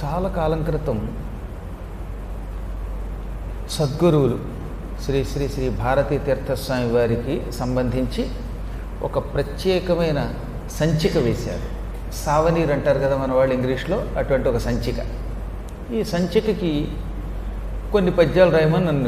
చాలా కాలం క్రితం సద్గురువులు శ్రీ శ్రీ శ్రీ భారతీ తీర్థస్వామి వారికి సంబంధించి ఒక ప్రత్యేకమైన సంచిక వేశారు సావనీర్ అంటారు కదా మన వాళ్ళు ఇంగ్లీష్లో అటువంటి ఒక సంచిక ఈ సంచికకి కొన్ని పద్యాలు రాయమని నన్ను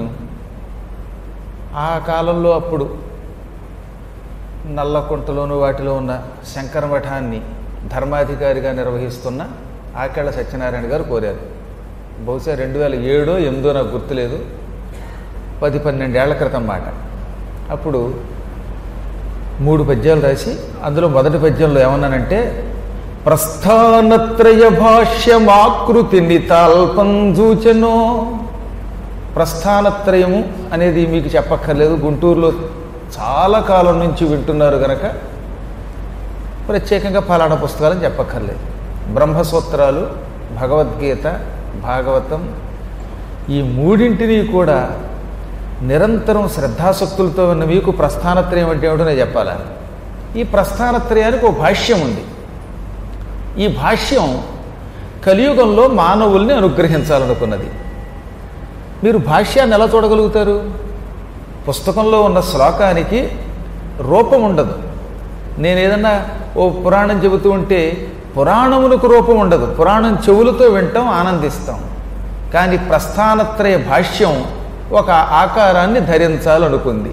ఆ కాలంలో అప్పుడు నల్లకుంటలోను వాటిలో ఉన్న శంకర మఠాన్ని ధర్మాధికారిగా నిర్వహిస్తున్న ఆకేళ్ల సత్యనారాయణ గారు కోరారు బహుశా రెండు వేల ఏడో ఎనిమిదో నాకు గుర్తులేదు పది పన్నెండేళ్ల క్రితం మాట అప్పుడు మూడు పద్యాలు రాసి అందులో మొదటి పద్యంలో ఏమన్నానంటే ప్రస్థానత్రయ భాష్యమాకృతి నితాల్పంజూచనో ప్రస్థానత్రయము అనేది మీకు చెప్పక్కర్లేదు గుంటూరులో చాలా కాలం నుంచి వింటున్నారు గనక ప్రత్యేకంగా ఫలానా పుస్తకాలని చెప్పక్కర్లేదు బ్రహ్మసూత్రాలు భగవద్గీత భాగవతం ఈ మూడింటిని కూడా నిరంతరం శ్రద్ధాశక్తులతో ఉన్న మీకు ప్రస్థానత్రయం అంటే ఏమిటో నేను చెప్పాలా ఈ ప్రస్థానత్రయానికి ఒక భాష్యం ఉంది ఈ భాష్యం కలియుగంలో మానవుల్ని అనుగ్రహించాలనుకున్నది మీరు భాష్యాన్ని ఎలా చూడగలుగుతారు పుస్తకంలో ఉన్న శ్లోకానికి రూపం ఉండదు నేను ఏదన్నా ఓ పురాణం చెబుతూ ఉంటే పురాణములకు రూపం ఉండదు పురాణం చెవులతో వింటాం ఆనందిస్తాం కానీ ప్రస్థానత్రయ భాష్యం ఒక ఆకారాన్ని ధరించాలనుకుంది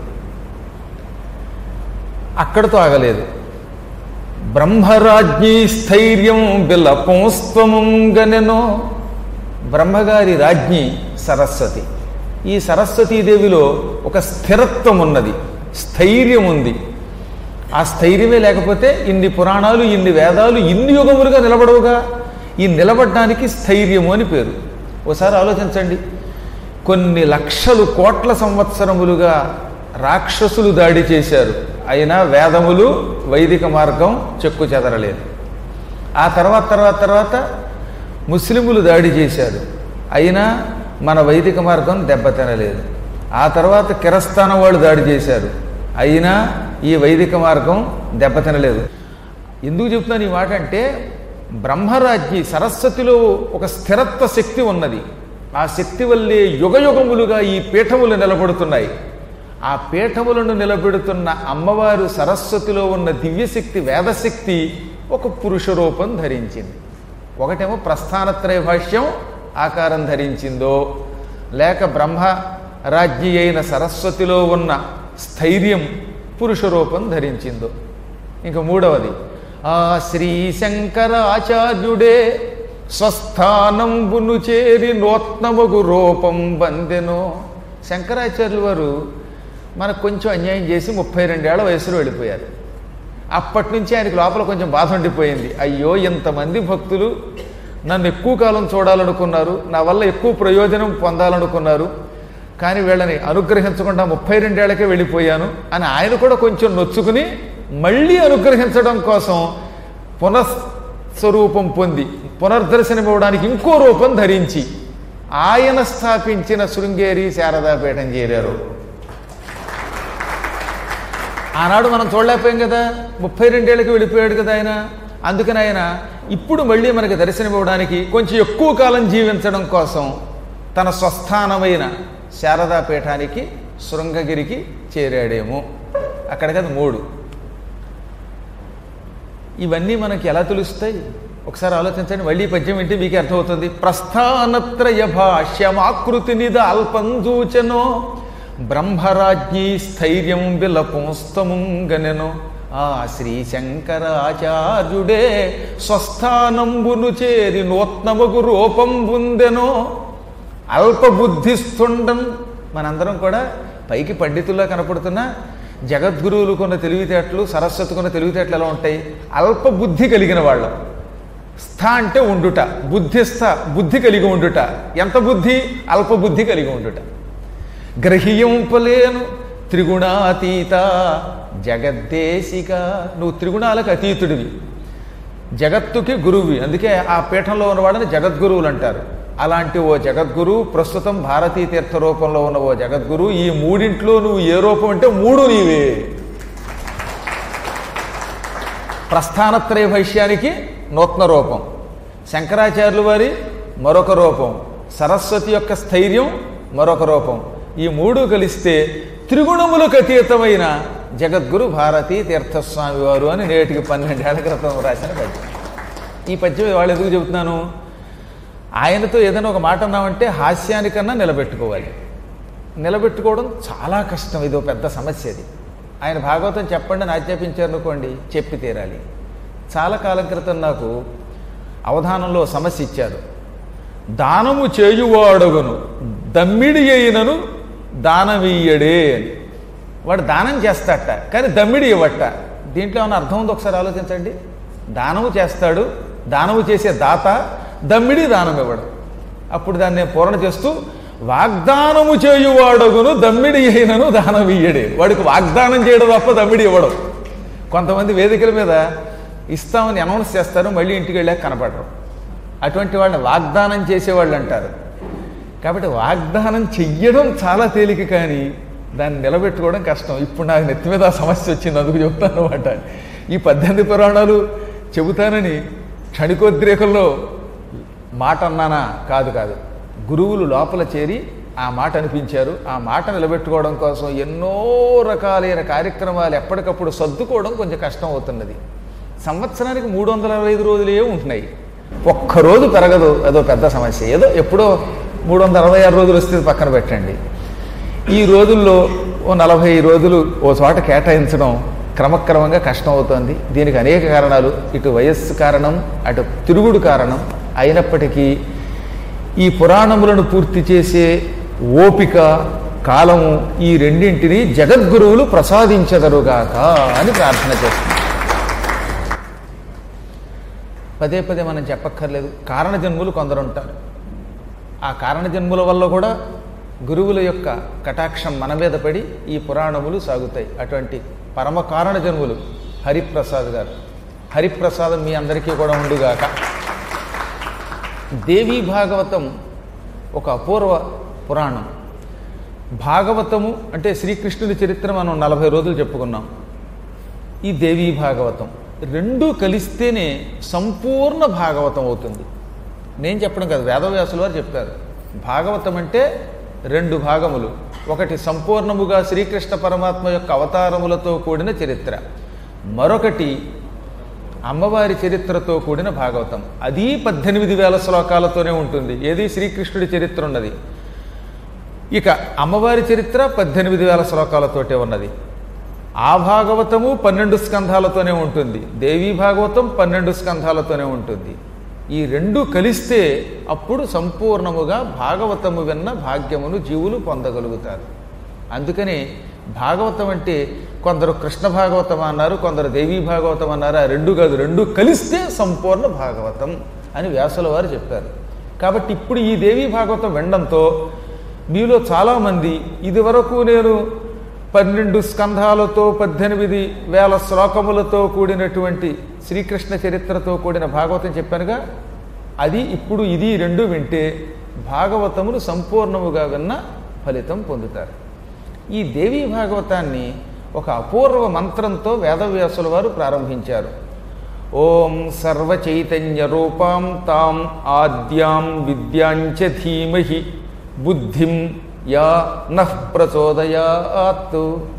అక్కడితో ఆగలేదు బ్రహ్మరాజ్ఞీ స్థైర్యం బిలపోస్త్వముంగనెనో బ్రహ్మగారి రాజ్ఞి సరస్వతి ఈ సరస్వతీదేవిలో ఒక స్థిరత్వం ఉన్నది స్థైర్యం ఉంది ఆ స్థైర్యమే లేకపోతే ఇన్ని పురాణాలు ఇన్ని వేదాలు ఇన్ని యుగములుగా నిలబడవుగా ఈ నిలబడడానికి స్థైర్యము అని పేరు ఒకసారి ఆలోచించండి కొన్ని లక్షలు కోట్ల సంవత్సరములుగా రాక్షసులు దాడి చేశారు అయినా వేదములు వైదిక మార్గం చెక్కు చెదరలేదు ఆ తర్వాత తర్వాత తర్వాత ముస్లిములు దాడి చేశారు అయినా మన వైదిక మార్గం దెబ్బతినలేదు ఆ తర్వాత కిరస్థానం వాళ్ళు దాడి చేశారు అయినా ఈ వైదిక మార్గం దెబ్బతినలేదు ఎందుకు చెప్తున్నాను ఈ మాట అంటే బ్రహ్మరాజ్ఞి సరస్వతిలో ఒక స్థిరత్వ శక్తి ఉన్నది ఆ శక్తి వల్లే యుగయుగములుగా ఈ పీఠములు నిలబడుతున్నాయి ఆ పీఠములను నిలబెడుతున్న అమ్మవారు సరస్వతిలో ఉన్న దివ్యశక్తి వేదశక్తి ఒక పురుష రూపం ధరించింది ఒకటేమో ప్రస్థానత్రయ భాష్యం ఆకారం ధరించిందో లేక బ్రహ్మ రాజ్ఞి అయిన సరస్వతిలో ఉన్న స్థైర్యం పురుష రూపం ధరించిందో ఇంకా మూడవది ఆ శ్రీ శంకరాచార్యుడే స్వస్థానంబును చేరి నూత్నముగు రూపం బందెనో శంకరాచార్యులు వారు మనకు కొంచెం అన్యాయం చేసి ముప్పై రెండేళ్ల వయసులో వెళ్ళిపోయారు అప్పటి నుంచి ఆయనకు లోపల కొంచెం బాధ ఉండిపోయింది అయ్యో ఇంతమంది భక్తులు నన్ను ఎక్కువ కాలం చూడాలనుకున్నారు నా వల్ల ఎక్కువ ప్రయోజనం పొందాలనుకున్నారు కానీ వీళ్ళని అనుగ్రహించకుండా ముప్పై రెండేళ్లకే వెళ్ళిపోయాను అని ఆయన కూడా కొంచెం నొచ్చుకుని మళ్ళీ అనుగ్రహించడం కోసం పునఃస్వరూపం పొంది పునర్దర్శనం ఇవ్వడానికి ఇంకో రూపం ధరించి ఆయన స్థాపించిన శృంగేరి శారదాపీఠం చేరారు ఆనాడు మనం చూడలేకపోయాం కదా ముప్పై రెండేళ్ళకి వెళ్ళిపోయాడు కదా ఆయన అందుకని ఆయన ఇప్పుడు మళ్ళీ మనకి దర్శనమివ్వడానికి కొంచెం ఎక్కువ కాలం జీవించడం కోసం తన స్వస్థానమైన శారదాపీఠానికి శృంగగిరికి చేరాడేమో అక్కడ కదా మూడు ఇవన్నీ మనకి ఎలా తెలుస్తాయి ఒకసారి ఆలోచించండి మళ్ళీ పద్యం వింటే మీకే అర్థమవుతుంది ప్రస్థానత్రయ భాష్యమాకృతి నిద అల్పంజూచనో బ్రహ్మరాజ్ఞీ స్థైర్యం విలపుంస్తముంగనెను ఆ శ్రీ శంకరాచార్యుడే స్వస్థానంబును చేరి నూత్నమగు రూపం పొందెనో అల్పబుద్ధిస్తుండం మనందరం కూడా పైకి పండితుల్లా కనపడుతున్నా జగద్గురువులు కొన్న తెలివితేటలు సరస్వతి కొన్న తెలివితేటలు ఎలా ఉంటాయి అల్ప బుద్ధి కలిగిన వాళ్ళం స్థ అంటే ఉండుట బుద్ధిస్థ బుద్ధి కలిగి ఉండుట ఎంత బుద్ధి అల్ప బుద్ధి కలిగి ఉండుట గ్రహీయంపలేను త్రిగుణాతీత జగద్దేశిక నువ్వు త్రిగుణాలకు అతీతుడివి జగత్తుకి గురువి అందుకే ఆ పీఠంలో ఉన్నవాడని జగద్గురువులు అంటారు అలాంటి ఓ జగద్గురు ప్రస్తుతం భారతీ తీర్థ రూపంలో ఉన్న ఓ జగద్గురు ఈ మూడింట్లో నువ్వు ఏ రూపం అంటే మూడు నీవే ప్రస్థానత్రయ భైష్యానికి నూతన రూపం శంకరాచార్యుల వారి మరొక రూపం సరస్వతి యొక్క స్థైర్యం మరొక రూపం ఈ మూడు కలిస్తే త్రిగుణములకు అతీతమైన జగద్గురు భారతీ తీర్థస్వామి వారు అని నేటికి పన్నెండేళ్ల క్రితం రాసిన పద్యం ఈ పద్యం వాళ్ళు ఎందుకు చెబుతున్నాను ఆయనతో ఏదైనా ఒక మాట అన్నామంటే హాస్యానికన్నా నిలబెట్టుకోవాలి నిలబెట్టుకోవడం చాలా కష్టం ఇది ఒక పెద్ద సమస్య ఇది ఆయన భాగవతం చెప్పండి అని ఆజ్ఞాపించారు అనుకోండి చెప్పి తీరాలి చాలా కాలం క్రితం నాకు అవధానంలో సమస్య ఇచ్చారు దానము చేయువాడగును దమ్మిడి అయినను దానమీయడే అని వాడు దానం చేస్తాట కానీ దమ్మిడి ఇవ్వట దీంట్లో ఏమైనా అర్థం ఉందో ఒకసారి ఆలోచించండి దానము చేస్తాడు దానము చేసే దాత దమ్మిడి దానం ఇవ్వడం అప్పుడు దాన్ని నేను పూరణ చేస్తూ వాగ్దానము చేయువాడగును దమ్మిడి అయినను దానం ఇయ్యడే వాడికి వాగ్దానం చేయడం తప్ప దమ్మిడి ఇవ్వడం కొంతమంది వేదికల మీద ఇస్తామని అనౌన్స్ చేస్తారు మళ్ళీ ఇంటికి వెళ్ళాక కనపడరు అటువంటి వాళ్ళని వాగ్దానం చేసేవాళ్ళు అంటారు కాబట్టి వాగ్దానం చెయ్యడం చాలా తేలిక కానీ దాన్ని నిలబెట్టుకోవడం కష్టం ఇప్పుడు నాకు నెత్తి మీద ఆ సమస్య వచ్చింది అందుకు చెబుతాను అనమాట ఈ పద్దెనిమిది పురాణాలు చెబుతానని క్షణికోద్రేకంలో మాట అన్నానా కాదు కాదు గురువులు లోపల చేరి ఆ మాట అనిపించారు ఆ మాట నిలబెట్టుకోవడం కోసం ఎన్నో రకాలైన కార్యక్రమాలు ఎప్పటికప్పుడు సర్దుకోవడం కొంచెం కష్టం అవుతున్నది సంవత్సరానికి మూడు వందల అరవై ఐదు రోజులే ఉంటున్నాయి ఒక్కరోజు పెరగదు అదో పెద్ద సమస్య ఏదో ఎప్పుడో మూడు వందల అరవై ఆరు రోజులు వస్తే పక్కన పెట్టండి ఈ రోజుల్లో ఓ నలభై రోజులు ఓ చోట కేటాయించడం క్రమక్రమంగా కష్టం అవుతోంది దీనికి అనేక కారణాలు ఇటు వయస్సు కారణం అటు తిరుగుడు కారణం అయినప్పటికీ ఈ పురాణములను పూర్తి చేసే ఓపిక కాలము ఈ రెండింటిని జగద్గురువులు ప్రసాదించదరుగాక అని ప్రార్థన చేస్తున్నాం పదే పదే మనం చెప్పక్కర్లేదు కారణజన్ములు కొందరు ఉంటారు ఆ కారణజన్ముల వల్ల కూడా గురువుల యొక్క కటాక్షం మన మీద పడి ఈ పురాణములు సాగుతాయి అటువంటి పరమ కారణ జన్ములు హరిప్రసాద్ గారు హరిప్రసాదం మీ అందరికీ కూడా ఉండుగాక దేవీ భాగవతం ఒక అపూర్వ పురాణం భాగవతము అంటే శ్రీకృష్ణుని చరిత్ర మనం నలభై రోజులు చెప్పుకున్నాం ఈ దేవీ భాగవతం రెండూ కలిస్తేనే సంపూర్ణ భాగవతం అవుతుంది నేను చెప్పడం కాదు వేదవ్యాసుల వారు చెప్పారు భాగవతం అంటే రెండు భాగములు ఒకటి సంపూర్ణముగా శ్రీకృష్ణ పరమాత్మ యొక్క అవతారములతో కూడిన చరిత్ర మరొకటి అమ్మవారి చరిత్రతో కూడిన భాగవతం అది పద్దెనిమిది వేల శ్లోకాలతోనే ఉంటుంది ఏది శ్రీకృష్ణుడి చరిత్ర ఉన్నది ఇక అమ్మవారి చరిత్ర పద్దెనిమిది వేల శ్లోకాలతోటే ఉన్నది ఆ భాగవతము పన్నెండు స్కంధాలతోనే ఉంటుంది దేవీ భాగవతం పన్నెండు స్కంధాలతోనే ఉంటుంది ఈ రెండు కలిస్తే అప్పుడు సంపూర్ణముగా భాగవతము విన్న భాగ్యమును జీవులు పొందగలుగుతారు అందుకని భాగవతం అంటే కొందరు కృష్ణ భాగవతం అన్నారు కొందరు దేవీ భాగవతం అన్నారు ఆ రెండు కాదు రెండు కలిస్తే సంపూర్ణ భాగవతం అని వ్యాసుల వారు చెప్పారు కాబట్టి ఇప్పుడు ఈ దేవీ భాగవతం వినడంతో మీలో చాలామంది ఇదివరకు నేను పన్నెండు స్కంధాలతో పద్దెనిమిది వేల శ్లోకములతో కూడినటువంటి శ్రీకృష్ణ చరిత్రతో కూడిన భాగవతం చెప్పానుగా అది ఇప్పుడు ఇది రెండు వింటే భాగవతమును సంపూర్ణముగా విన్న ఫలితం పొందుతారు ఈ దేవీ భాగవతాన్ని ఒక అపూర్వ మంత్రంతో వేదవ్యాసుల వారు ప్రారంభించారు ఓం సర్వచైతన్య రూపాం తాం ఆద్యాం విద్యాంచ ధీమహి బుద్ధిం యా నః ప్రచోదయాత్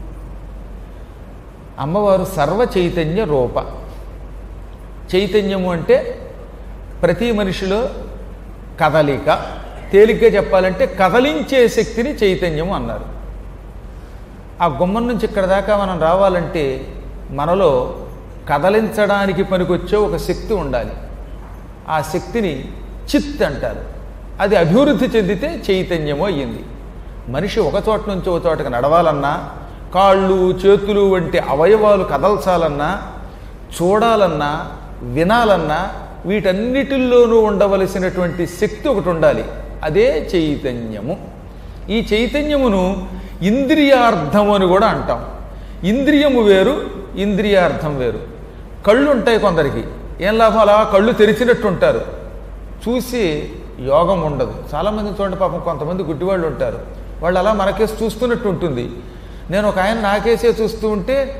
అమ్మవారు సర్వ చైతన్య రూప చైతన్యము అంటే ప్రతి మనిషిలో కదలిక తేలిగ్గా చెప్పాలంటే కదలించే శక్తిని చైతన్యము అన్నారు ఆ గుమ్మం నుంచి ఇక్కడ దాకా మనం రావాలంటే మనలో కదలించడానికి పనికొచ్చే ఒక శక్తి ఉండాలి ఆ శక్తిని చిత్ అంటారు అది అభివృద్ధి చెందితే చైతన్యము అయ్యింది మనిషి ఒక చోట నుంచి ఒక చోటకి నడవాలన్నా కాళ్ళు చేతులు వంటి అవయవాలు కదల్చాలన్నా చూడాలన్నా వినాలన్నా వీటన్నిటిల్లోనూ ఉండవలసినటువంటి శక్తి ఒకటి ఉండాలి అదే చైతన్యము ఈ చైతన్యమును ఇంద్రియార్థం అని కూడా అంటాం ఇంద్రియము వేరు ఇంద్రియార్థం వేరు కళ్ళు ఉంటాయి కొందరికి ఏం లాభం అలా కళ్ళు తెరిచినట్టు ఉంటారు చూసి యోగం ఉండదు చాలామంది చూడండి పాపం కొంతమంది గుడ్డివాళ్ళు ఉంటారు వాళ్ళు అలా మనకేసి చూస్తున్నట్టు ఉంటుంది నేను ఒక ఆయన నాకేసే చూస్తూ ఉంటే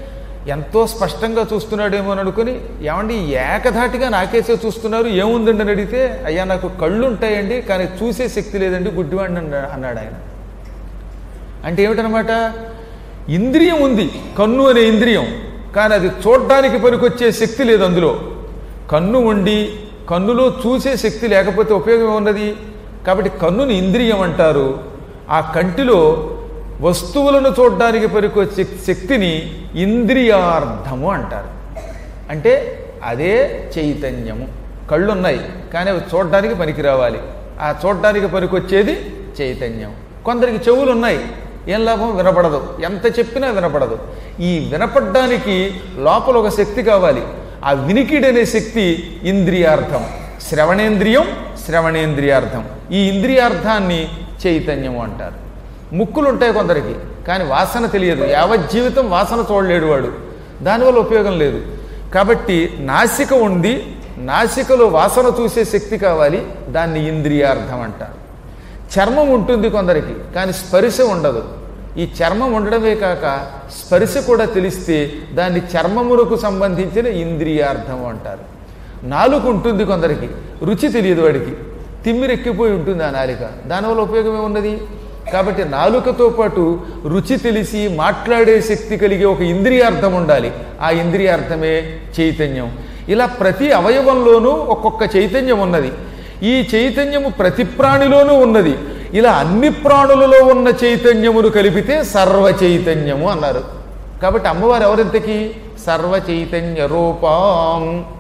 ఎంతో స్పష్టంగా చూస్తున్నాడేమో అని అనుకుని ఏమండి ఏకధాటిగా నాకేసే చూస్తున్నారు ఏముందండి అని అడిగితే అయ్యా నాకు కళ్ళు ఉంటాయండి కానీ చూసే శక్తి లేదండి గుడ్డివాడిని అన్నా- అన్నాడు ఆయన అంటే ఏమిటనమాట ఇంద్రియం ఉంది కన్ను అనే ఇంద్రియం కానీ అది చూడడానికి పనికొచ్చే శక్తి లేదు అందులో కన్ను ఉండి కన్నులో చూసే శక్తి లేకపోతే ఉపయోగం ఏమున్నది కాబట్టి కన్నుని ఇంద్రియం అంటారు ఆ కంటిలో వస్తువులను చూడడానికి పనికొచ్చే శక్తిని ఇంద్రియార్థము అంటారు అంటే అదే చైతన్యము కళ్ళు ఉన్నాయి కానీ అవి చూడడానికి పనికి రావాలి ఆ చూడడానికి పనికొచ్చేది చైతన్యం కొందరికి చెవులు ఉన్నాయి ఏం లాభం వినపడదు ఎంత చెప్పినా వినపడదు ఈ వినపడ్డానికి లోపల ఒక శక్తి కావాలి ఆ వినికిడి అనే శక్తి ఇంద్రియార్థం శ్రవణేంద్రియం శ్రవణేంద్రియార్థం ఈ ఇంద్రియార్థాన్ని చైతన్యము అంటారు ముక్కులు ఉంటాయి కొందరికి కానీ వాసన తెలియదు యావజ్జీవితం వాసన చూడలేడు వాడు దానివల్ల ఉపయోగం లేదు కాబట్టి నాసిక ఉంది నాసికలో వాసన చూసే శక్తి కావాలి దాన్ని ఇంద్రియార్థం అంటారు చర్మం ఉంటుంది కొందరికి కానీ స్పర్శ ఉండదు ఈ చర్మం ఉండడమే కాక స్పర్శ కూడా తెలిస్తే దాన్ని చర్మములకు సంబంధించిన ఇంద్రియార్థం అంటారు నాలుక ఉంటుంది కొందరికి రుచి తెలియదు వాడికి తిమ్మిరెక్కిపోయి ఉంటుంది ఆ నాలిక దానివల్ల ఉపయోగం ఏమున్నది కాబట్టి నాలుకతో పాటు రుచి తెలిసి మాట్లాడే శక్తి కలిగే ఒక ఇంద్రియార్థం ఉండాలి ఆ ఇంద్రియార్థమే చైతన్యం ఇలా ప్రతి అవయవంలోనూ ఒక్కొక్క చైతన్యం ఉన్నది ఈ చైతన్యము ప్రతి ప్రాణిలోనూ ఉన్నది ఇలా అన్ని ప్రాణులలో ఉన్న చైతన్యమును కలిపితే సర్వ చైతన్యము అన్నారు కాబట్టి అమ్మవారు ఎవరింతకి సర్వ చైతన్య రూపం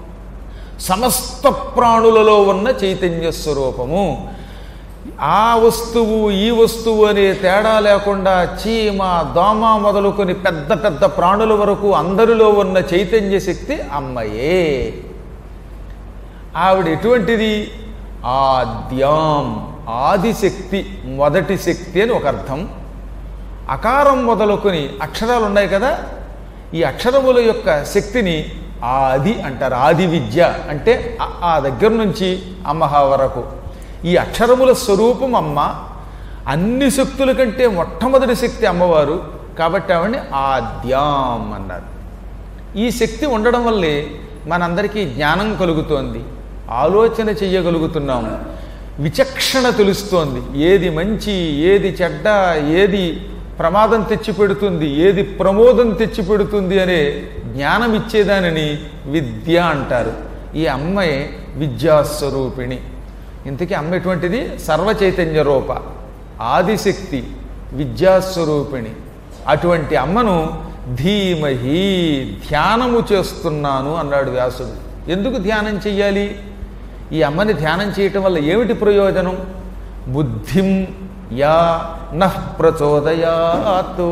సమస్త ప్రాణులలో ఉన్న చైతన్య స్వరూపము ఆ వస్తువు ఈ వస్తువు అనే తేడా లేకుండా చీమ దోమ మొదలుకొని పెద్ద పెద్ద ప్రాణుల వరకు అందరిలో ఉన్న చైతన్య శక్తి అమ్మయే ఆవిడ ఎటువంటిది ఆద్యాం ఆదిశక్తి మొదటి శక్తి అని ఒక అర్థం అకారం మొదలుకొని అక్షరాలు ఉన్నాయి కదా ఈ అక్షరముల యొక్క శక్తిని ఆది అంటారు ఆది విద్య అంటే ఆ- ఆ దగ్గర నుంచి అమ్మహ వరకు ఈ అక్షరముల స్వరూపం అమ్మ అన్ని శక్తుల కంటే మొట్టమొదటి శక్తి అమ్మవారు కాబట్టి ఆవిడని ఆద్యాం అన్నారు ఈ శక్తి ఉండడం వల్లే మనందరికీ జ్ఞానం కలుగుతోంది ఆలోచన చెయ్యగలుగుతున్నాము విచక్షణ తెలుస్తోంది ఏది మంచి ఏది చెడ్డ ఏది ప్రమాదం తెచ్చిపెడుతుంది ఏది ప్రమోదం తెచ్చిపెడుతుంది అనే జ్ఞానం ఇచ్చేదానిని విద్య అంటారు ఈ అమ్మాయి విద్యాస్వరూపిణి ఇంతకీ అమ్మ ఎటువంటిది సర్వ చైతన్య రూప ఆదిశక్తి విద్యాస్వరూపిణి అటువంటి అమ్మను ధీమహి ధ్యానము చేస్తున్నాను అన్నాడు వ్యాసుడు ఎందుకు ధ్యానం చెయ్యాలి ఈ అమ్మని ధ్యానం చేయటం వల్ల ఏమిటి ప్రయోజనం బుద్ధిం యా నః ప్రచోదయాత్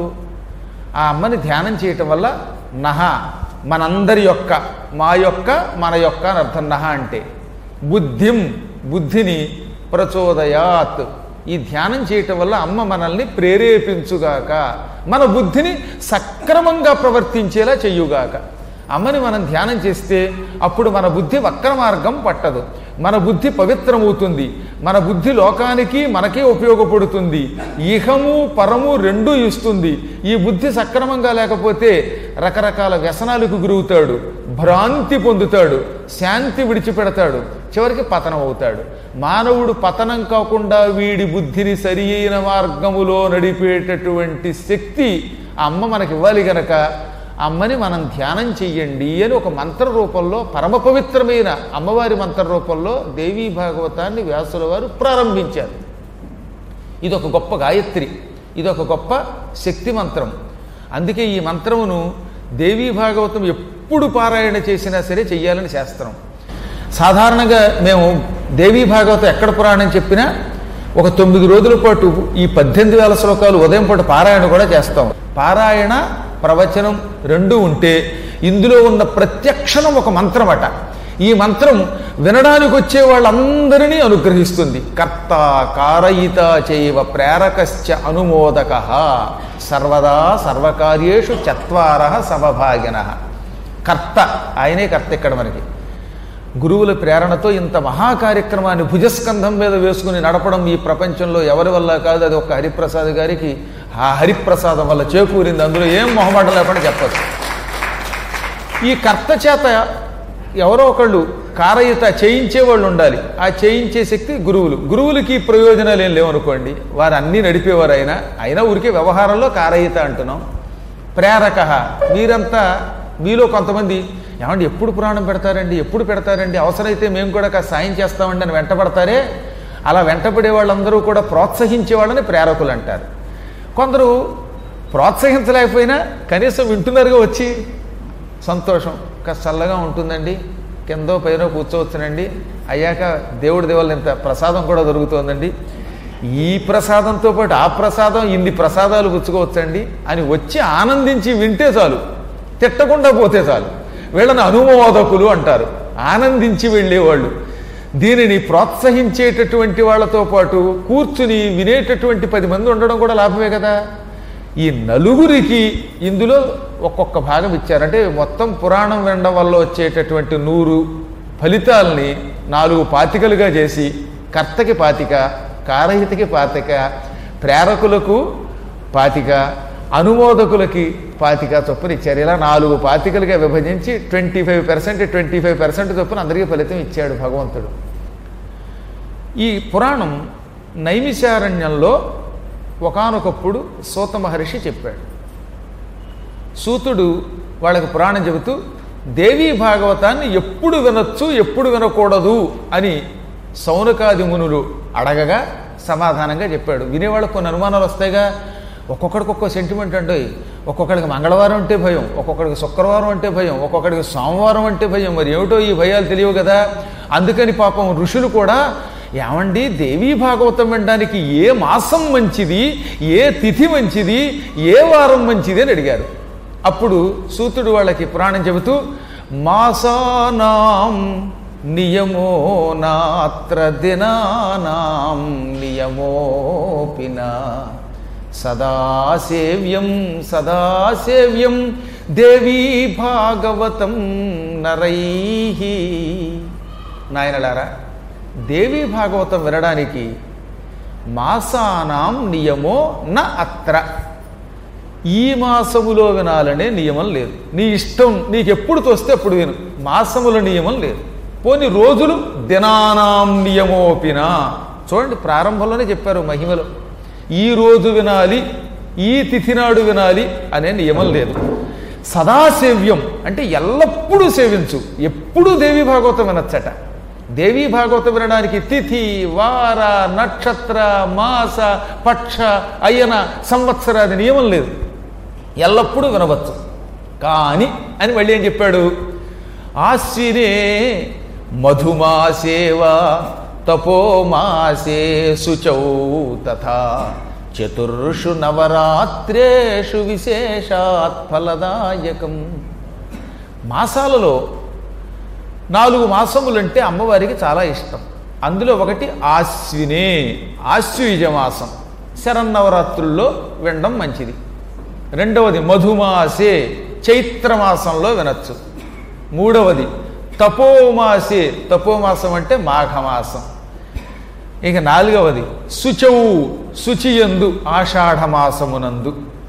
ఆ అమ్మని ధ్యానం చేయటం వల్ల నహ మనందరి యొక్క మా యొక్క మన యొక్క అని అర్థం నహ అంటే బుద్ధిం బుద్ధిని ప్రచోదయాత్ ఈ ధ్యానం చేయటం వల్ల అమ్మ మనల్ని ప్రేరేపించుగాక మన బుద్ధిని సక్రమంగా ప్రవర్తించేలా చెయ్యుగాక అమ్మని మనం ధ్యానం చేస్తే అప్పుడు మన బుద్ధి వక్ర మార్గం పట్టదు మన బుద్ధి పవిత్రమవుతుంది మన బుద్ధి లోకానికి మనకే ఉపయోగపడుతుంది ఇహము పరము రెండూ ఇస్తుంది ఈ బుద్ధి సక్రమంగా లేకపోతే రకరకాల వ్యసనాలకు గురవుతాడు భ్రాంతి పొందుతాడు శాంతి విడిచిపెడతాడు చివరికి పతనం అవుతాడు మానవుడు పతనం కాకుండా వీడి బుద్ధిని సరి అయిన మార్గములో నడిపేటటువంటి శక్తి ఆ అమ్మ మనకి ఇవ్వాలి గనక అమ్మని మనం ధ్యానం చెయ్యండి అని ఒక మంత్ర రూపంలో పరమ పవిత్రమైన అమ్మవారి మంత్ర రూపంలో దేవీ భాగవతాన్ని వ్యాసుల వారు ప్రారంభించారు ఇది ఒక గొప్ప గాయత్రి ఇది ఒక గొప్ప శక్తి మంత్రం అందుకే ఈ మంత్రమును దేవీ భాగవతం ఎప్పుడు పారాయణ చేసినా సరే చెయ్యాలని శాస్త్రం సాధారణంగా మేము దేవీ భాగవతం ఎక్కడ పురాణం చెప్పినా ఒక తొమ్మిది రోజుల పాటు ఈ పద్దెనిమిది వేల శ్లోకాలు ఉదయం పూట పారాయణ కూడా చేస్తాం పారాయణ ప్రవచనం రెండు ఉంటే ఇందులో ఉన్న ప్రత్యక్షణం ఒక మంత్రం అట ఈ మంత్రం వినడానికి వచ్చే వాళ్ళందరినీ అనుగ్రహిస్తుంది కర్త కారయిత చైవ ప్రేరకశ్చ అనుమోదక సర్వదా సర్వకార్యేషు చత్వార సమభాగిన కర్త ఆయనే కర్త ఇక్కడ మనకి గురువుల ప్రేరణతో ఇంత మహాకార్యక్రమాన్ని భుజస్కంధం మీద వేసుకుని నడపడం ఈ ప్రపంచంలో ఎవరి వల్ల కాదు అది ఒక హరిప్రసాద్ గారికి ఆ హరిప్రసాదం వల్ల చేకూరింది అందులో ఏం మొహమాట లేకుండా చెప్పచ్చు ఈ కర్త చేత ఎవరో ఒకళ్ళు కారయిత చేయించే వాళ్ళు ఉండాలి ఆ చేయించే శక్తి గురువులు గురువులకి ప్రయోజనాలు ఏం లేవనుకోండి వారు అన్నీ నడిపేవారు అయినా అయినా ఊరికే వ్యవహారంలో కారయిత అంటున్నాం ప్రేరక మీరంతా మీలో కొంతమంది ఏమండి ఎప్పుడు పురాణం పెడతారండి ఎప్పుడు పెడతారండి అవసరమైతే మేము కూడా కాస్త సాయం చేస్తామండి అని వెంటబడతారే అలా వెంటబడే వాళ్ళందరూ కూడా ప్రోత్సహించే వాళ్ళని ప్రేరకులు అంటారు కొందరు ప్రోత్సహించలేకపోయినా కనీసం వింటున్నారుగా వచ్చి సంతోషం కాస్త చల్లగా ఉంటుందండి కిందో పైన కూర్చోవచ్చునండి అయ్యాక దేవుడి దేవల్ల ఇంత ప్రసాదం కూడా దొరుకుతోందండి ఈ ప్రసాదంతో పాటు ఆ ప్రసాదం ఇన్ని ప్రసాదాలు పుచ్చుకోవచ్చండి అని వచ్చి ఆనందించి వింటే చాలు తిట్టకుండా పోతే చాలు వీళ్ళని అనుమోదకులు అంటారు ఆనందించి వెళ్ళేవాళ్ళు దీనిని ప్రోత్సహించేటటువంటి వాళ్ళతో పాటు కూర్చుని వినేటటువంటి పది మంది ఉండడం కూడా లాభమే కదా ఈ నలుగురికి ఇందులో ఒక్కొక్క భాగం ఇచ్చారు అంటే మొత్తం పురాణం వినడం వల్ల వచ్చేటటువంటి నూరు ఫలితాలని నాలుగు పాతికలుగా చేసి కర్తకి పాతిక కారహితకి పాతిక ప్రేరకులకు పాతిక అనుమోదకులకి పాతిక చొప్పున ఇచ్చారు ఇలా నాలుగు పాతికలుగా విభజించి twenty five percent twenty five percent చొప్పున అందరికీ ఫలితం ఇచ్చాడు భగవంతుడు ఈ పురాణం నైమిశారణ్యంలో ఒకానొకప్పుడు సూత మహర్షి చెప్పాడు సూతుడు వాళ్ళకి పురాణం చెబుతూ దేవీ భాగవతాన్ని ఎప్పుడు వినొచ్చు ఎప్పుడు వినకూడదు అని సౌనకాది మునులు అడగగా సమాధానంగా చెప్పాడు వినేవాళ్ళకి కొన్ని అనుమానాలు వస్తాయిగా ఒక్కొక్కడికి ఒక్కో సెంటిమెంట్ అండి ఒక్కొక్కడికి మంగళవారం అంటే భయం ఒక్కొక్కడికి శుక్రవారం అంటే భయం ఒక్కొక్కడికి సోమవారం అంటే భయం మరి ఏమిటో ఈ భయాలు తెలియవు కదా అందుకని పాపం ఋషులు కూడా ఏమండి దేవీ భాగవతం వినడానికి ఏ మాసం మంచిది ఏ తిథి మంచిది ఏ వారం మంచిది అని అడిగారు అప్పుడు సూతుడు వాళ్ళకి పురాణం చెబుతూ మాసానాం నియమో నాత్ర దినానాం నియమోపిన సదాసేవ్యం సదాసేవ్యం దేవీ భాగవతం నరై నాయనలారా దేవీ భాగవతం వినడానికి మాసానాం నియమో న అత్ర ఈ మాసములో వినాలనే నియమం లేదు నీ ఇష్టం నీకు ఎప్పుడు తోస్తే అప్పుడు విను మాసముల నియమం లేదు పోని రోజులు దినానాం నియమోపినా చూడండి ప్రారంభంలోనే చెప్పారు మహిమలో ఈ రోజు వినాలి ఈ తిథి నాడు వినాలి అనే నియమం లేదు సదాసేవ్యం అంటే ఎల్లప్పుడూ సేవించు ఎప్పుడూ దేవి భాగవతం వినొచ్చట దేవీ భాగవతం వినడానికి తిథి వార నక్షత్ర మాస పక్ష అయ్యన సంవత్సరాది నియమం లేదు ఎల్లప్పుడూ వినవచ్చు కానీ అని మళ్ళీ ఏం చెప్పాడు ఆశ్వినే మధుమాసేవా తపోమాసే శుచౌ తథా చతుర్షు నవరాత్రేషు విశేషాత్ ఫలదాయకం మాసాలలో నాలుగు మాసములంటే అమ్మవారికి చాలా ఇష్టం అందులో ఒకటి ఆశ్వినే ఆశ్వయుజ మాసం శరన్నవరాత్రుల్లో వినడం మంచిది రెండవది మధుమాసే చైత్రమాసంలో వినొచ్చు మూడవది తపోమాసే తపోమాసం అంటే మాఘమాసం ఇక నాలుగవది శుచవు శుచియందు ఆషాఢమాసమునందు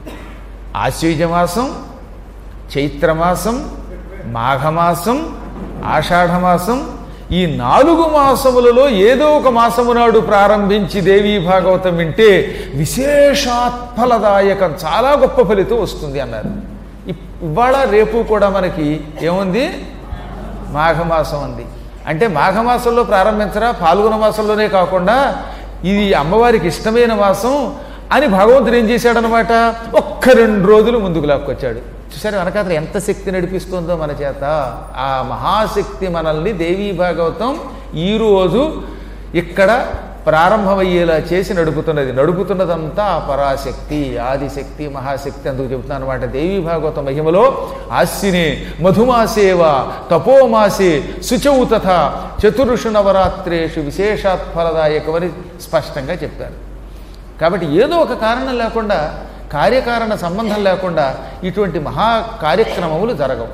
ఆశ్వయుజమాసం చైత్రమాసం మాఘమాసం ఆషాఢమాసం ఈ నాలుగు మాసములలో ఏదో ఒక మాసము నాడు ప్రారంభించి దేవీ భాగవతం వింటే విశేషాత్ఫలదాయకం చాలా గొప్ప ఫలితం వస్తుంది అన్నారు ఇప్- ఇవాళ రేపు కూడా మనకి ఏముంది మాఘమాసం ఉంది అంటే మాఘమాసంలో ప్రారంభించరా పాల్గొన మాసంలోనే కాకుండా ఇది అమ్మవారికి ఇష్టమైన మాసం అని భగవంతుడు ఏం చేశాడనమాట ఒక్క రెండు రోజులు ముందుకు లాక్కొచ్చాడు చూసారు వెనకాతలు ఎంత శక్తి నడిపిస్తుందో మన చేత ఆ మహాశక్తి మనల్ని దేవీ భాగవతం ఈరోజు ఇక్కడ ప్రారంభమయ్యేలా చేసి నడుపుతున్నది నడుపుతున్నదంతా ఆ పరాశక్తి ఆదిశక్తి మహాశక్తి అందుకు చెబుతున్నాను అనమాట దేవీ భాగవత మహిమలో ఆశ్వినే మధుమాసేవ తపోమాసే శుచౌ తథా చతుర్షు నవరాత్రేషు విశేషాత్ ఫలదాయకమని స్పష్టంగా చెప్పారు కాబట్టి ఏదో ఒక కారణం లేకుండా కార్యకారణ సంబంధం లేకుండా ఇటువంటి మహా కార్యక్రమములు జరగవు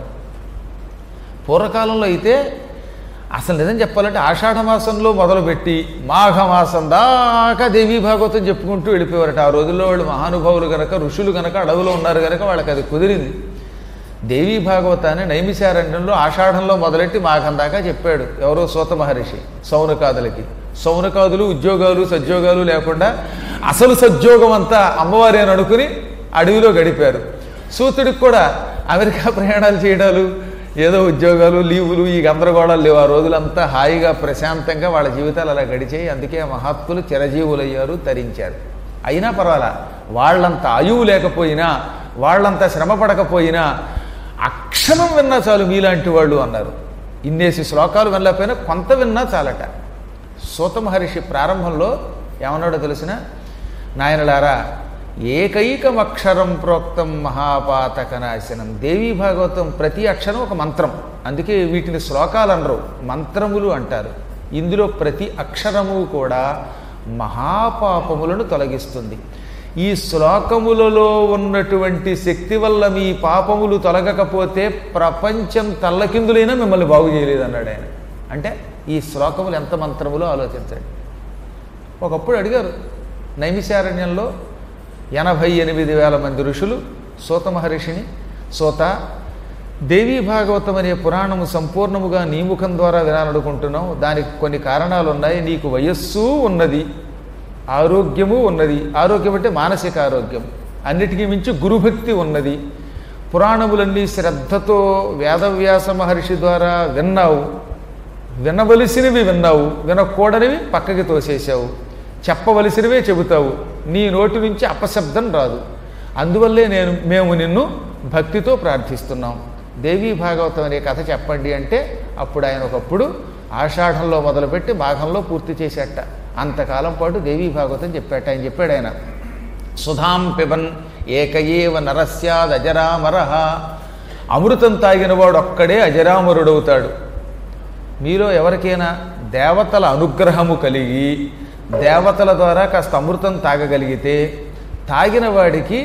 పూర్వకాలంలో అయితే అసలు నిజం చెప్పాలంటే ఆషాఢ మాసంలో మొదలుపెట్టి మాఘమాసం దాకా దేవీ భాగవతం చెప్పుకుంటూ వెళ్ళిపోయారట ఆ రోజుల్లో వాళ్ళు మహానుభావులు గనక ఋషులు గనక అడవిలో ఉన్నారు గనక వాళ్ళకి అది కుదిరింది దేవీ భాగవతాన్ని నైమిశారణ్యంలో ఆషాఢంలో మొదలెట్టి మాఘం దాకా చెప్పాడు ఎవరో సూత మహర్షి సౌనకాదులకి సౌనకాదులు ఉద్యోగాలు సద్యోగాలు లేకుండా అసలు సద్యోగం అంతా అమ్మవారి అని అనుకుని అడవిలో గడిపారు సూతుడికి కూడా అమెరికా ప్రయాణాలు చేయడాలు ఏదో ఉద్యోగాలు లీవులు ఈ గందరగోళాలు లేవు ఆ రోజులంతా హాయిగా ప్రశాంతంగా వాళ్ళ జీవితాలు అలా గడిచాయి అందుకే ఆ మహాత్ములు చిరజీవులయ్యారు తరించారు అయినా పర్వాలా వాళ్ళంత ఆయువు లేకపోయినా వాళ్ళంత శ్రమ పడకపోయినా అక్షరం విన్నా చాలు మీలాంటి వాళ్ళు అన్నారు ఇన్నేసి శ్లోకాలు వినలేకపోయినా కొంత విన్నా చాలట సూత మహర్షి ప్రారంభంలో ఏమన్నాడో తెలిసిన నాయనలారా ఏకైకమక్షరం ప్రోక్తం మహాపాతక నాశనం దేవీ భాగవతం ప్రతి అక్షరం ఒక మంత్రం అందుకే వీటిని శ్లోకాలు అనరు మంత్రములు అంటారు ఇందులో ప్రతి అక్షరము కూడా మహాపాపములను తొలగిస్తుంది ఈ శ్లోకములలో ఉన్నటువంటి శక్తి వల్ల మీ పాపములు తొలగకపోతే ప్రపంచం తల్లకిందులైనా మిమ్మల్ని బాగు చేయలేదు అన్నాడు ఆయన అంటే ఈ శ్లోకములు ఎంత మంత్రములో ఆలోచించండి ఒకప్పుడు అడిగారు నైమిశారణ్యంలో ఎనభై ఎనిమిది వేల మంది ఋషులు సూత మహర్షిని సూత దేవీ భాగవతం అనే పురాణము సంపూర్ణముగా నీ ముఖం ద్వారా వినాలనుకుంటున్నాం దానికి కొన్ని కారణాలు ఉన్నాయి నీకు వయస్సు ఉన్నది ఆరోగ్యము ఉన్నది ఆరోగ్యం అంటే మానసిక ఆరోగ్యం అన్నిటికీ మించి గురుభక్తి ఉన్నది పురాణములన్నీ శ్రద్ధతో వేదవ్యాస మహర్షి ద్వారా విన్నావు వినవలసినవి విన్నావు వినకూడనివి పక్కకి తోసేశావు చెప్పవలసినవే చెబుతావు నీ నోటి నుంచి అపశబ్దం రాదు అందువల్లే నేను మేము నిన్ను భక్తితో ప్రార్థిస్తున్నాం దేవీ భాగవతం అనే కథ చెప్పండి అంటే అప్పుడు ఆయన ఒకప్పుడు ఆషాఢంలో మొదలుపెట్టి మాఘంలో పూర్తి చేసేట అంతకాలం పాటు దేవీ భాగవతం చెప్పాట ఆయన చెప్పాడు ఆయన సుధాం పిబన్ ఏకయేవ నరస్యాద్ అజరామరహ అమృతం తాగినవాడు ఒక్కడే అజరామరుడవుతాడు మీలో ఎవరికైనా దేవతల అనుగ్రహము కలిగి దేవతల ద్వారా కాస్త అమృతం తాగగలిగితే తాగిన వాడికి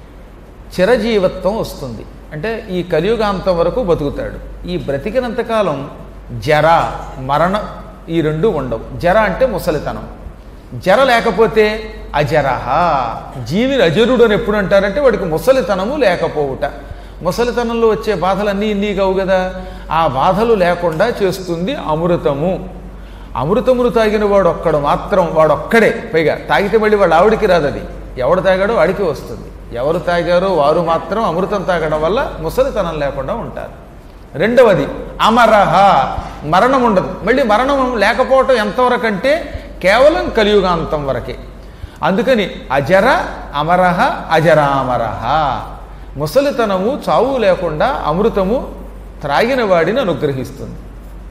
చిరజీవత్వం వస్తుంది అంటే ఈ కలియుగాంతం వరకు బతుకుతాడు ఈ బ్రతికినంతకాలం జర మరణ ఈ రెండు ఉండవు జర అంటే ముసలితనం జర లేకపోతే అజరహ జీవిని అజరుడు అని ఎప్పుడు అంటారంటే వాడికి ముసలితనము లేకపోవుట ముసలితనంలో వచ్చే బాధలన్నీ ఇన్ని కావు కదా ఆ బాధలు లేకుండా చేస్తుంది అమృతము అమృతమును తాగిన వాడు ఒక్కడు మాత్రం వాడు ఒక్కడే పైగా తాగితే మళ్ళీ వాడు ఆవిడికి రాదు అది ఎవడు తాగాడో వాడికి వస్తుంది ఎవరు తాగారో వారు మాత్రం అమృతం తాగడం వల్ల ముసలితనం లేకుండా ఉంటారు రెండవది అమరహ మరణం ఉండదు మళ్ళీ మరణం లేకపోవటం ఎంతవరకు అంటే కేవలం కలియుగాంతం వరకే అందుకని అజర అమరహ అజరామరహ ముసలితనము చావు లేకుండా అమృతము త్రాగిన వాడిని అనుగ్రహిస్తుంది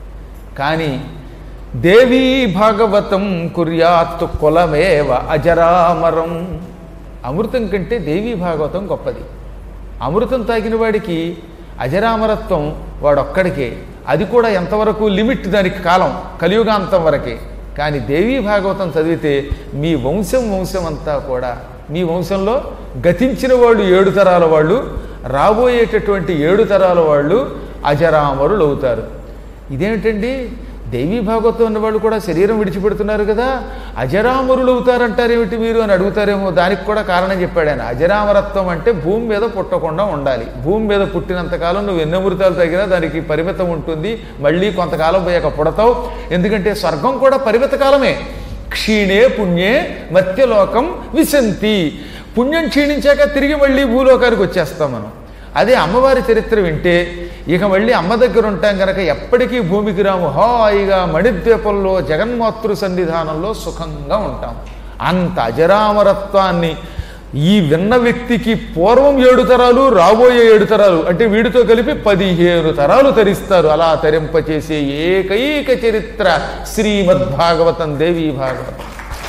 కానీ దేవీ భాగవతం కుర్యాత్ కులమేవ అజరామరం అమృతం కంటే దేవీ భాగవతం గొప్పది అమృతం తాగిన వాడికి అజరామరత్వం వాడొక్కడికే అది కూడా ఎంతవరకు లిమిట్ దానికి కాలం కలియుగాంతం వరకే కానీ దేవీ భాగవతం చదివితే మీ వంశం వంశం అంతా కూడా మీ వంశంలో గతించిన వాళ్ళు ఏడు తరాల వాళ్ళు రాబోయేటటువంటి ఏడు తరాల వాళ్ళు అజరామరులు అవుతారు ఇదేమిటండి దేవీ భాగవతం ఉన్న వాళ్ళు కూడా శరీరం విడిచిపెడుతున్నారు కదా అజరామరులు అవుతారంటారేమిటి మీరు అని అడుగుతారేమో దానికి కూడా కారణం చెప్పాడు ఆయన అజరామరత్వం అంటే భూమి మీద పుట్టకుండా ఉండాలి భూమి మీద పుట్టినంతకాలం నువ్వు ఎన్ని అమృతాలు తగినా దానికి పరిమితం ఉంటుంది మళ్ళీ కొంతకాలం పోయాక పుడతావు ఎందుకంటే స్వర్గం కూడా పరిమిత కాలమే క్షీణే పుణ్యే మత్యలోకం విశంతి పుణ్యం క్షీణించాక తిరిగి మళ్ళీ భూలోకానికి వచ్చేస్తాం మనం అదే అమ్మవారి చరిత్ర వింటే ఇక మళ్ళీ అమ్మ దగ్గర ఉంటాం కనుక ఎప్పటికీ భూమికి రాము హాయిగా మణిద్వీపంలో జగన్మాతృ సన్నిధానంలో సుఖంగా ఉంటాం అంత అజరామరత్వాన్ని ఈ విన్న వ్యక్తికి పూర్వం ఏడు తరాలు రాబోయే ఏడు తరాలు అంటే వీడితో కలిపి పదిహేను తరాలు తరిస్తారు అలా తరింపచేసే ఏకైక చరిత్ర శ్రీమద్భాగవతం దేవీ భాగవతం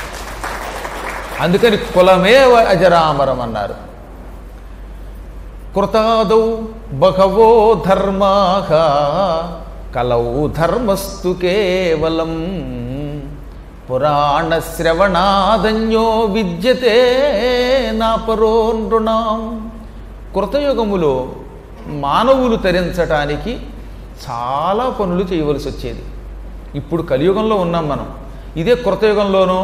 అందుకని కులమేవ అజరామరం అన్నారు కృతాదౌ బహవో ధర్మాః కలౌ ధర్మస్తు కేవలం పురాణశ్రవణాదన్యో విద్యతే నాపరో నృణాం కృతయుగములో మానవులు తరించటానికి చాలా పనులు చేయవలసి వచ్చేది ఇప్పుడు కలియుగంలో ఉన్నాం మనం ఇదే కృతయుగంలోనో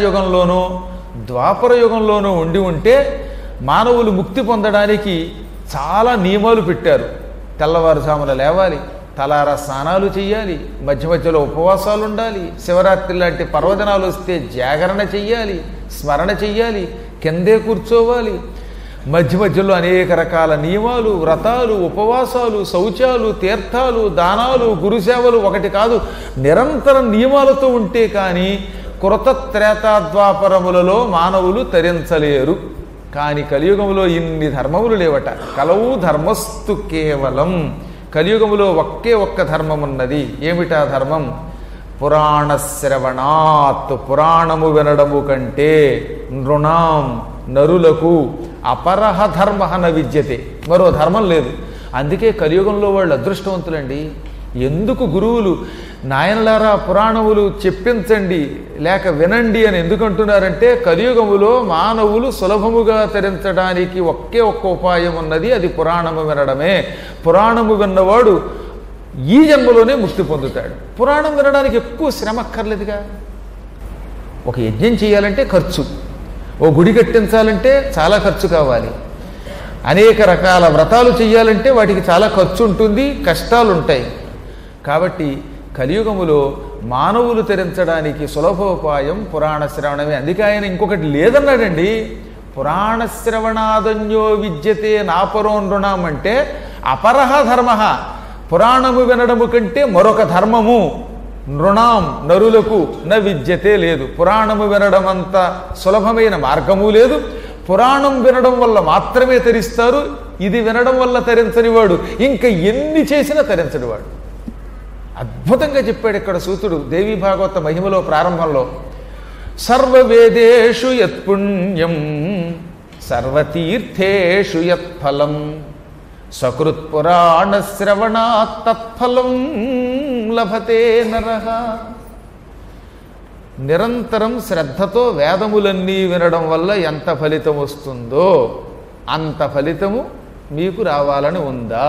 త్రేతాయుగంలోనో ద్వాపర యుగంలోనో ఉండి ఉంటే మానవులు ముక్తి పొందడానికి చాలా నియమాలు పెట్టారు తెల్లవారుజామున లేవాలి తలారా స్నానాలు చేయాలి మధ్య మధ్యలో ఉపవాసాలు ఉండాలి శివరాత్రి లాంటి పర్వదినాలు వస్తే జాగరణ చెయ్యాలి స్మరణ చెయ్యాలి కిందే కూర్చోవాలి మధ్య మధ్యలో అనేక రకాల నియమాలు వ్రతాలు ఉపవాసాలు శౌచాలు తీర్థాలు దానాలు గురుసేవలు ఒకటి కాదు నిరంతరం నియమాలతో ఉంటే కానీ కృత త్రేతాద్వాపరములలో మానవులు తరించలేరు కానీ కలియుగములో ఇన్ని ధర్మములు లేవట కలవు ధర్మస్తు కేవలం కలియుగములో ఒకే ఒక్క ధర్మం ఉన్నది ఏమిటా ధర్మం పురాణ శ్రవణాత్ పురాణము వినడము కంటే నృణాం నరులకు అపరహ ధర్మ న విద్యతే మరో ధర్మం లేదు అందుకే కలియుగంలో వాళ్ళు అదృష్టవంతులండి ఎందుకు గురువులు నాయనలారా పురాణములు చెప్పించండి లేక వినండి అని ఎందుకు అంటున్నారంటే కలియుగములో మానవులు సులభముగా తరించడానికి ఒకే ఒక్క ఉపాయం ఉన్నది అది పురాణము వినడమే పురాణము విన్నవాడు ఈ జన్మలోనే ముక్తి పొందుతాడు పురాణం వినడానికి ఎక్కువ శ్రమ అక్కర్లేదుగా ఒక యజ్ఞం చేయాలంటే ఖర్చు ఓ గుడి కట్టించాలంటే చాలా ఖర్చు కావాలి అనేక రకాల వ్రతాలు చేయాలంటే వాటికి చాలా ఖర్చు ఉంటుంది కష్టాలు ఉంటాయి కాబట్టి కలియుగములో మానవులు తెరించడానికి సులభోపాయం పురాణ శ్రవణమే అందుకే ఆయన ఇంకొకటి లేదన్నాడండి పురాణ శ్రవణాదన్యో విద్యతే నాపరో నృణం అంటే అపరహ ధర్మ పురాణము వినడము కంటే మరొక ధర్మము నృణాం నరులకు న విద్యతే లేదు పురాణము వినడం అంత సులభమైన మార్గము లేదు పురాణం వినడం వల్ల మాత్రమే తరిస్తారు ఇది వినడం వల్ల తరించని వాడు ఇంకా ఎన్ని చేసినా తరించని వాడు అద్భుతంగా చెప్పాడు ఇక్కడ సూతుడు దేవీ భాగవత మహిమలో ప్రారంభంలో సర్వవేదేషు యత్పుణ్యం సర్వతీర్థేషు యత్ఫలం సకృత్పురాణ శ్రవణాత్ తత్ఫలం లభతే నరః నిరంతరం శ్రద్ధతో వేదములన్నీ వినడం వల్ల ఎంత ఫలితం వస్తుందో అంత ఫలితము మీకు రావాలని ఉందా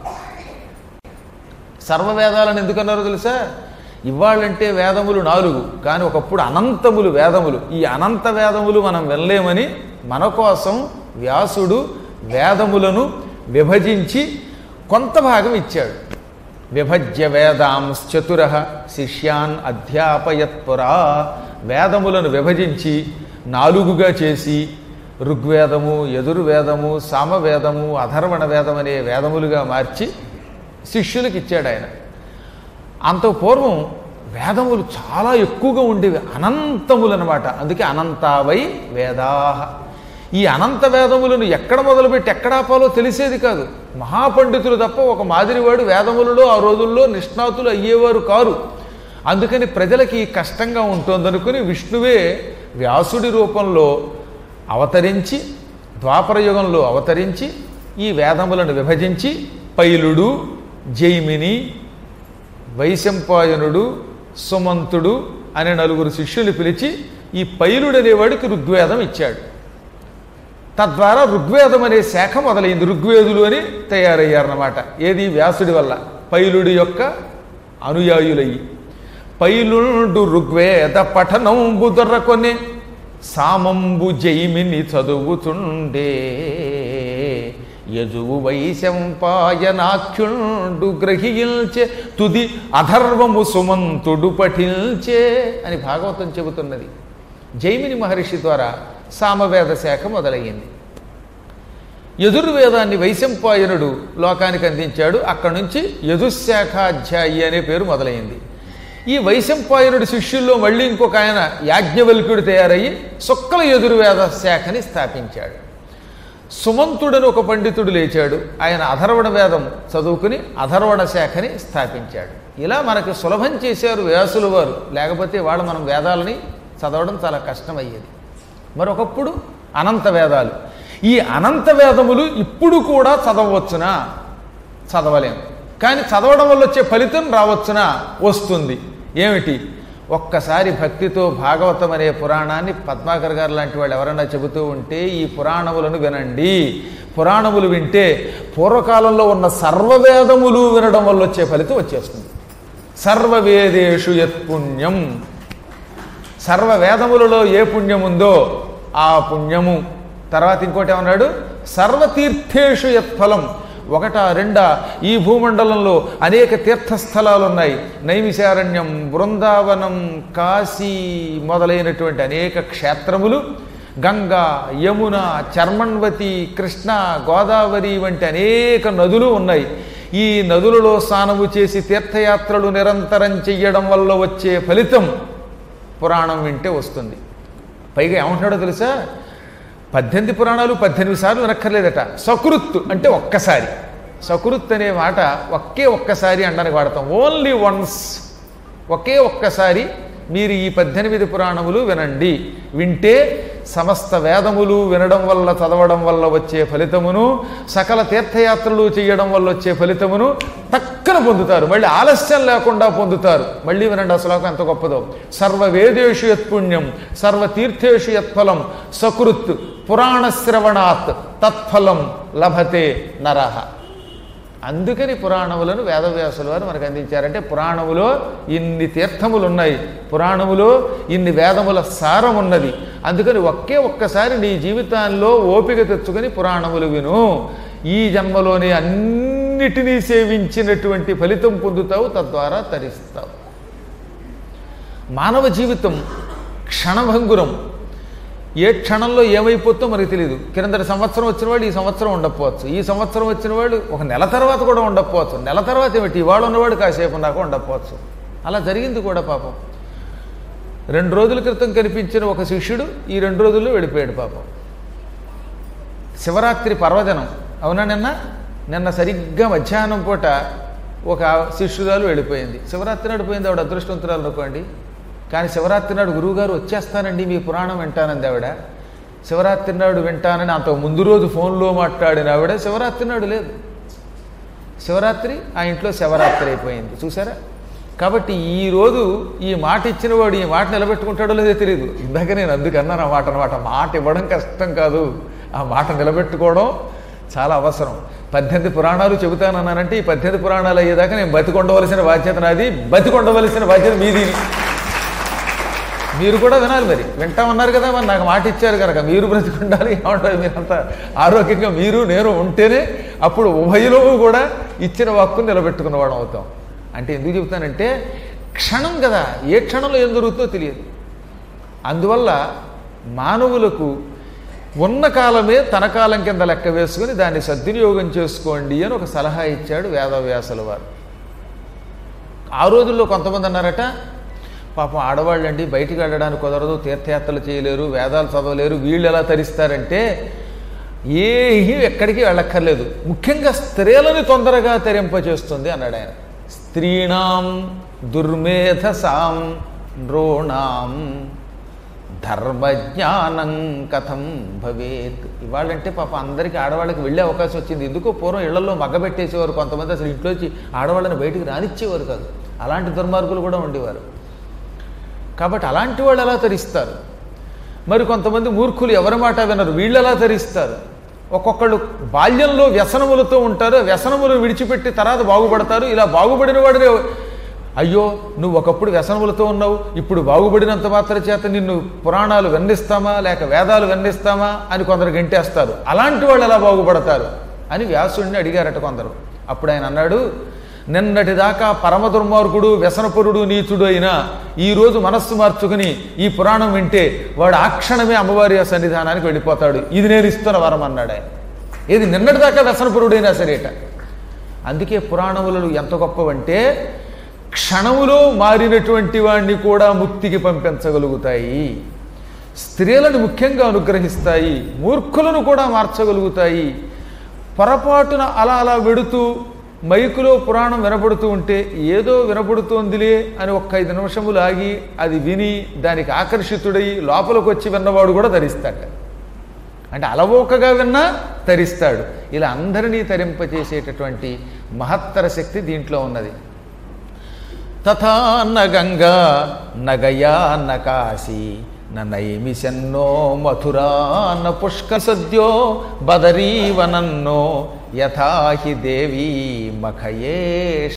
సర్వవేదాలను ఎందుకన్నారో తెలుసా ఇవాళంటే వేదములు నాలుగు కానీ ఒకప్పుడు అనంతములు వేదములు ఈ అనంత వేదములు మనం వినలేమని మన కోసం వ్యాసుడు వేదములను విభజించి కొంత భాగం ఇచ్చాడు విభజ్య వేదాంశ్చతుర శిష్యాన్ అధ్యాపయత్పురా వేదములను విభజించి నాలుగుగా చేసి ఋగ్వేదము యజుర్వేదము సామవేదము అధర్వణ వేదం అనే వేదములుగా మార్చి శిష్యులకు ఇచ్చాడు ఆయన అంత పూర్వం వేదములు చాలా ఎక్కువగా ఉండేవి అనంతములు అనమాట అందుకే అనంతావై వేదాహ ఈ అనంత వేదములను ఎక్కడ మొదలుపెట్టి ఎక్కడ ఆపాలో తెలిసేది కాదు మహాపండితులు తప్ప ఒక మాదిరివాడు వేదములలో ఆ రోజుల్లో నిష్ణాతులు అయ్యేవారు కారు అందుకని ప్రజలకి కష్టంగా ఉంటుందనుకుని విష్ణువే వ్యాసుడి రూపంలో అవతరించి ద్వాపర యుగంలో అవతరించి ఈ వేదములను విభజించి పైలుడు జైమిని వైశంపాయనుడు సుమంతుడు అనే నలుగురు శిష్యులు పిలిచి ఈ పైలుడు అనేవాడికి ఋగ్వేదం ఇచ్చాడు తద్వారా ఋగ్వేదం అనే శాఖ మొదలైంది ఋగ్వేదులు అని తయారయ్యారన్నమాట ఏది వ్యాసుడి వల్ల పైలుడి యొక్క అనుయాయులయ్యి పైలుడు ఋగ్వేద పఠనంబు దొర్రకొనే సామంబు జైమిని చదువుతుండే యజువు వైశంపాయనాఖ్యుండు గ్రహించే తుది అధర్వము సుమంతుడు పఠించే అని భాగవతం చెబుతున్నది జైమిని మహర్షి ద్వారా సామవేద శాఖ మొదలయ్యింది యజుర్వేదాన్ని వైశంపాయనుడు లోకానికి అందించాడు అక్కడి నుంచి యజుశాఖాధ్యాయి అనే పేరు మొదలైంది ఈ వైశంపాయనుడి శిష్యుల్లో మళ్ళీ ఇంకొక ఆయన యాజ్ఞవల్క్యుడు తయారయ్యి శుక్ల యజుర్వేద శాఖని స్థాపించాడు సుమంతుడని ఒక పండితుడు లేచాడు ఆయన అధర్వణ వేదం చదువుకుని అధర్వణ శాఖని స్థాపించాడు ఇలా మనకు సులభం చేశారు వ్యాసుల వారు లేకపోతే వాళ్ళు మనం వేదాలని చదవడం చాలా కష్టమయ్యేది మరొకప్పుడు అనంత వేదాలు ఈ అనంత వేదములు ఇప్పుడు కూడా చదవచ్చునా చదవలేము కానీ చదవడం వల్ల వచ్చే ఫలితం రావచ్చునా వస్తుంది ఏమిటి ఒక్కసారి భక్తితో భాగవతం అనే పురాణాన్ని పద్మాకర్ గారు లాంటి వాళ్ళు ఎవరైనా చెబుతూ ఉంటే ఈ పురాణములను వినండి పురాణములు వింటే పూర్వకాలంలో ఉన్న సర్వవేదములు వినడం వల్ల వచ్చే ఫలితం వచ్చేస్తుంది సర్వవేదేషు యత్పుణ్యం సర్వ వేదములలో ఏ పుణ్యం ఉందో ఆ పుణ్యము తర్వాత ఇంకోటి ఏమన్నాడు సర్వతీర్థేషు యత్ఫలం ఒకట రెండా ఈ భూమండలంలో అనేక తీర్థస్థలాలు ఉన్నాయి నైమిశారణ్యం బృందావనం కాశీ మొదలైనటువంటి అనేక క్షేత్రములు గంగా యమున చర్మణ్వతి కృష్ణ గోదావరి వంటి అనేక నదులు ఉన్నాయి ఈ నదులలో స్నానము చేసి తీర్థయాత్రలు నిరంతరం చెయ్యడం వల్ల వచ్చే ఫలితం పురాణం వింటే వస్తుంది పైగా ఏమంటున్నాడో తెలుసా పద్దెనిమిది పురాణాలు పద్దెనిమిది సార్లు వినక్కర్లేదట సకృత్ అంటే ఒక్కసారి సకృత్ అనే మాట ఒకే ఒక్కసారి అనడానికి వాడతాం ఓన్లీ వన్స్ ఒకే ఒక్కసారి మీరు ఈ పద్దెనిమిది పురాణములు వినండి వింటే సమస్త వేదములు వినడం వల్ల చదవడం వల్ల వచ్చే ఫలితమును సకల తీర్థయాత్రలు చేయడం వల్ల వచ్చే ఫలితమును టక్కన పొందుతారు మళ్ళీ ఆలస్యం లేకుండా పొందుతారు మళ్ళీ వినండి ఆ శ్లోకం ఎంత గొప్పదో సర్వ వేదేషు యత్పుణ్యం సర్వ తీర్థేషు యత్ఫలం సకృత్ పురాణశ్రవణాత్ తత్ఫలం లభతే నరహ అందుకని పురాణములను వేదవ్యాసుల వారు మనకు అందించారంటే పురాణములో ఇన్ని తీర్థములు ఉన్నాయి పురాణములో ఇన్ని వేదముల సారం ఉన్నది అందుకని ఒకే ఒక్కసారి నీ జీవితాల్లో ఓపిక తెచ్చుకొని పురాణములు విను ఈ జన్మలోనే అన్నిటినీ సేవించినటువంటి ఫలితం పొందుతావు తద్వారా తరిస్తావు మానవ జీవితం క్షణభంగురం ఏ క్షణంలో ఏమైపోతుందో మనకు తెలియదు కిందటి సంవత్సరం వచ్చిన వాడు ఈ సంవత్సరం ఉండకపోవచ్చు ఈ సంవత్సరం వచ్చిన వాడు ఒక నెల తర్వాత కూడా ఉండకపోవచ్చు నెల తర్వాత ఏమిటి ఇవాళ ఉన్నవాడు కాసేపు ఉన్నాక ఉండకపోవచ్చు అలా జరిగింది కూడా పాపం రెండు రోజుల క్రితం కనిపించిన ఒక శిష్యుడు ఈ రెండు రోజుల్లో వెళ్ళిపోయాడు పాపం శివరాత్రి పర్వదినం అవునా నిన్న నిన్న సరిగ్గా మధ్యాహ్నం పూట ఒక శిష్యురాలు వెళ్ళిపోయింది శివరాత్రి నాడు పోయింది ఆవిడ అదృష్టవంతురాలు అనుకోండి కానీ శివరాత్రి నాడు గురువుగారు వచ్చేస్తానండి మీ పురాణం వింటానంది ఆవిడ శివరాత్రి నాడు వింటానని అంత ముందు రోజు ఫోన్లో మాట్లాడిన ఆవిడ శివరాత్రి నాడు లేదు శివరాత్రి ఆ ఇంట్లో శివరాత్రి అయిపోయింది చూసారా కాబట్టి ఈ రోజు ఈ మాట ఇచ్చిన వాడు ఈ మాట నిలబెట్టుకుంటాడో లేదో తెలియదు ఇందాక నేను అందుకన్నాను ఆ మాట అనమాట మాట ఇవ్వడం కష్టం కాదు ఆ మాట నిలబెట్టుకోవడం చాలా అవసరం పద్దెనిమిది పురాణాలు చెబుతానన్నానంటే ఈ పద్దెనిమిది పురాణాలు అయ్యేదాకా నేను బతికొండవలసిన బాధ్యత నాది బతికొండవలసిన బాధ్యత మీది మీరు కూడా వినాలి మరి వింటామన్నారు కదా మరి నాకు మాట ఇచ్చారు కనుక మీరు బ్రతికుండాలి ఏమంటారు మీరంతా ఆరోగ్యంగా మీరు నేను ఉంటేనే అప్పుడు ఉభయలో కూడా ఇచ్చిన వాక్కును నిలబెట్టుకున్నవాడు అవుతాం అంటే ఎందుకు చెబుతానంటే క్షణం కదా ఏ క్షణంలో ఏం జరుగుతుందో తెలియదు అందువల్ల మానవులకు ఉన్న కాలమే తన కాలం కింద లెక్క వేసుకుని దాన్ని సద్వినియోగం చేసుకోండి అని ఒక సలహా ఇచ్చాడు వేదవ్యాసుల వారు ఆ రోజుల్లో కొంతమంది అన్నారట పాపం ఆడవాళ్ళండి బయటికి వెళ్ళడానికి కుదరదు తీర్థయాత్రలు చేయలేరు వేదాలు చదవలేరు వీళ్ళు ఎలా తరిస్తారంటే ఏమీ ఎక్కడికి వెళ్ళక్కర్లేదు ముఖ్యంగా స్త్రీలని తొందరగా తరింపచేస్తుంది అన్నాడు ఆయన స్త్రీణాం దుర్మేధసాం నృణాం ధర్మజ్ఞానం కథం భవేత్ ఇవాళంటే పాప అందరికీ ఆడవాళ్ళకి వెళ్ళే అవకాశం వచ్చింది ఎందుకో పూర్వం ఇళ్లలో మగ్గబెట్టేసేవారు కొంతమంది అసలు ఇంట్లోంచి ఆడవాళ్ళని బయటికి రానిచ్చేవారు కాదు అలాంటి దుర్మార్గులు కూడా ఉండేవారు కాబట్టి అలాంటి వాళ్ళు ఎలా తరిస్తారు మరి కొంతమంది మూర్ఖులు ఎవరి మాట వినరు వీళ్ళు ఎలా తరిస్తారు ఒక్కొక్కళ్ళు బాల్యంలో వ్యసనములతో ఉంటారు వ్యసనములు విడిచిపెట్టి తర్వాత బాగుపడతారు ఇలా బాగుపడిన వాడినే అయ్యో నువ్వు ఒకప్పుడు వ్యసనములతో ఉన్నావు ఇప్పుడు బాగుపడినంత మాత్ర చేత నిన్ను పురాణాలు వెన్నిస్తామా లేక వేదాలు వెన్నిస్తామా అని కొందరు గంటేస్తారు అలాంటి వాళ్ళు ఎలా బాగుపడతారు అని వ్యాసుడిని అడిగారట కొందరు అప్పుడు ఆయన అన్నాడు నిన్నటి దాకా పరమ దుర్మార్గుడు వ్యసనపరుడు నీచుడు అయినా ఈరోజు మనస్సు మార్చుకుని ఈ పురాణం వింటే వాడు ఆ క్షణమే అమ్మవారి సన్నిధానానికి వెళ్ళిపోతాడు ఇది నేను ఇస్తున్న వరం అన్నాడు ఆయన ఏది నిన్నటి దాకా వ్యసనపరుడైనా సరేట అందుకే పురాణములు ఎంత గొప్పవంటే క్షణములో మారినటువంటి వాణ్ణి కూడా ముక్తికి పంపించగలుగుతాయి స్త్రీలను ముఖ్యంగా అనుగ్రహిస్తాయి మూర్ఖులను కూడా మార్చగలుగుతాయి పొరపాటున అలా అలా వెడుతూ మైకులో పురాణం వినపడుతూ ఉంటే ఏదో వినపడుతోందిలే అని ఒక్క ఐదు నిమిషములు ఆగి అది విని దానికి ఆకర్షితుడై లోపలికి వచ్చి విన్నవాడు కూడా ధరిస్తాడు అంటే అలవోకగా విన్నా తరిస్తాడు ఇలా అందరినీ తరింపచేసేటటువంటి మహత్తర శక్తి దీంట్లో ఉన్నది తథా న గంగా నగయా న కాశీ నైమిషన్నో మథురా న పుష్క సద్యో బదరీవనన్నో యథా హి దేవీ మఖయే